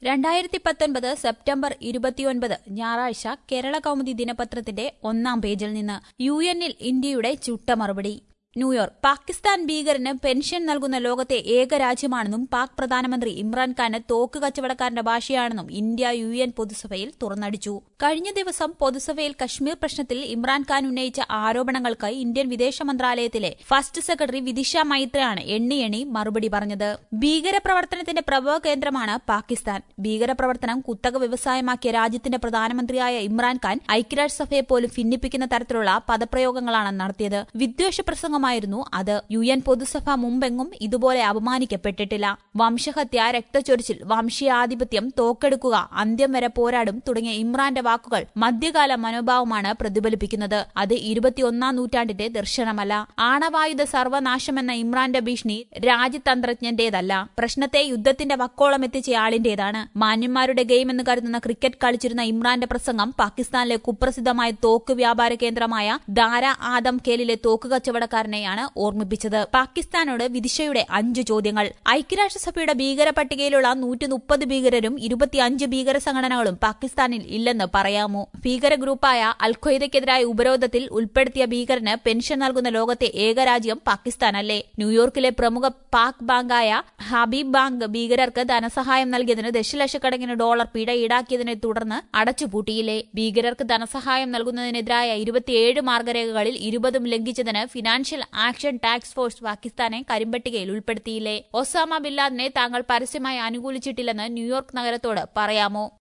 രണ്ടായിരത്തി പത്തൊൻപത് സെപ്റ്റംബർ ഇരുപത്തിയൊൻപത് ഞായറാഴ്ച കേരള കൗമുദി ദിനപത്രത്തിന്റെ ഒന്നാം പേജിൽ നിന്ന് യു എന്നിൽ ഇന്ത്യയുടെ ചുട്ട മറുപടി ന്യൂയോർക്ക് പാകിസ്ഥാൻ ഭീകരന് പെൻഷൻ നൽകുന്ന ലോകത്തെ ഏക രാജ്യമാണെന്നും പാക് പ്രധാനമന്ത്രി ഇമ്രാൻഖാന് തോക്ക് കച്ചവടക്കാരന്റെ ഭാഷയാണെന്നും ഇന്ത്യ യു എൻ പൊതുസഭയിൽ തുറന്നടിച്ചു കഴിഞ്ഞ ദിവസം പൊതുസഭയിൽ കശ്മീർ പ്രശ്നത്തിൽ ഇമ്രാൻഖാൻ ഉന്നയിച്ച ആരോപണങ്ങൾക്ക് ഇന്ത്യൻ വിദേശ മന്ത്രാലയത്തിലെ ഫസ്റ്റ് സെക്രട്ടറി വിദിഷ മൈത്രയാണ് എണ്ണി എണ്ണി മറുപടി പറഞ്ഞത് ഭീകരപ്രവർത്തനത്തിന്റെ പ്രഭവ കേന്ദ്രമാണ് പാകിസ്ഥാൻ ഭീകരപ്രവർത്തനം കുത്തക വ്യവസായമാക്കിയ രാജ്യത്തിന്റെ പ്രധാനമന്ത്രിയായ ഇമ്രാൻഖാൻ ഐക്യരാഷ്ട്രസഭയെ പോലും ഭിന്നിപ്പിക്കുന്ന തരത്തിലുള്ള പദപ്രയോഗങ്ങളാണ് നടത്തിയത് വിദ്വേഷ പ്രസംഗമായിരുന്നു അത് യു എൻ പൊതുസഭ മുമ്പെങ്ങും ഇതുപോലെ അപമാനിക്കപ്പെട്ടിട്ടില്ല വംശഹത്യ രക്തച്ചൊരിച്ചിൽ വംശീയാധിപത്യം തോക്കെടുക്കുക അന്ത്യം വരെ പോരാടും തുടങ്ങിയ ഇമ്രാന്റെ വാക്കുകൾ മധ്യകാല മനോഭാവമാണ് പ്രതിഫലിപ്പിക്കുന്നത് അത് ഇരുപത്തിയൊന്നാം നൂറ്റാണ്ടിന്റെ ദർശനമല്ല ആണവായുധ സർവനാശമെന്ന ഇമ്രാന്റെ ഭീഷണി രാജ്യതന്ത്രജ്ഞന്റേതല്ല പ്രശ്നത്തെ യുദ്ധത്തിന്റെ വക്കോളം എത്തിച്ചയാളിന്റേതാണ് മാന്യന്മാരുടെ ഗെയിം എന്ന് കരുതുന്ന ക്രിക്കറ്റ് കളിച്ചിരുന്ന ഇമ്രാന്റെ പ്രസംഗം പാകിസ്ഥാനിലെ കുപ്രസിദ്ധമായ തോക്ക് വ്യാപാര കേന്ദ്രമായ ദാര ആദം കേലിലെ തോക്ക് കച്ചവടക്കാരനെയാണ് ഓർമ്മിപ്പിച്ചത് പാകിസ്ഥാനോട് വിദിശയുടെ അഞ്ച് ചോദ്യങ്ങൾ ഐക്യരാഷ്ട്രസഭയുടെ ഭീകര പട്ടികയിലുള്ള നൂറ്റി മുപ്പത് ഭീകരരും ഇരുപത്തിയഞ്ച് ഭീകര സംഘടനകളും പാകിസ്ഥാനിൽ ഇല്ലെന്ന് പറയാമോ ഭീകര ഗ്രൂപ്പായ അൽഖ്വയ്ദയ്ക്കെതിരായ ഉപരോധത്തിൽ ഉൾപ്പെടുത്തിയ ഭീകരന് പെൻഷൻ നൽകുന്ന ലോകത്തെ ഏക രാജ്യം പാകിസ്ഥാനല്ലേ ന്യൂയോർക്കിലെ പ്രമുഖ പാക് ബാങ്കായ ഹബീബ് ബാങ്ക് ഭീകരർക്ക് ധനസഹായം നൽകിയതിന് ദശലക്ഷക്കണക്കിന് ഡോളർ പിഴ ഈടാക്കിയതിനെ തുടർന്ന് അടച്ചുപൂട്ടിയില്ലേ ഭീകരർക്ക് ധനസഹായം നൽകുന്നതിനെതിരായ ഇരുപത്തിയേഴ് മാർഗരേഖകളിൽ ഇരുപതും ലംഘിച്ചതിന് ഫിനാൻഷ്യൽ ആക്ഷൻ ടാസ്ക് ഫോഴ്സ് പാകിസ്ഥാനെ കരിമ്പട്ടികയിൽ ഉൾപ്പെടുത്തിയില്ലേ ഒസാമ ബില്ലാദിനെ താങ്കൾ പരസ്യമായി അനുകൂലിച്ചിട്ടില്ലെന്ന് ന്യൂയോർക്ക് നഗരത്തോട് പറയാമോ